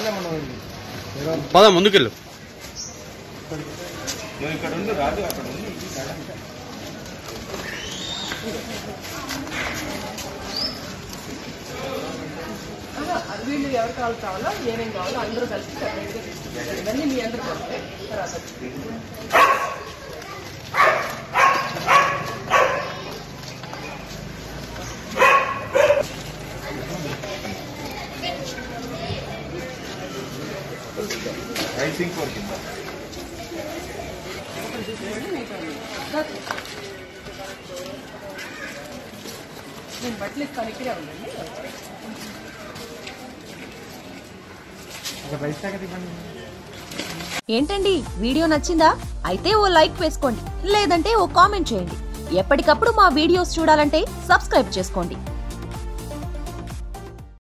రాలే మనం ఏదో పద ముందుకెళ్ళు నువ్వు ఇక్కడ ఉండు రాదు అక్కడ ఉంది వీళ్ళు ఎవరు కావాలి కావాలో ఏమేం కావాలో అందరూ కలిసి సెపరేట్గా తీసుకుంటారు ఇవన్నీ మీ అందరికి వస్తాయి తర్వాత రైట్ సింక్ వరకు కింద నేను బట్టలు ఇస్తాను ఇక్కడే ఉండండి ఒక రైస్ ప్యాకెట్ ఇవ్వండి ఏంటండి వీడియో నచ్చిందా అయితే ఓ లైక్ వేసుకోండి లేదంటే ఓ కామెంట్ చేయండి ఎప్పటికప్పుడు మా వీడియోస్ చూడాలంటే సబ్స్క్రైబ్ చేసుకోండి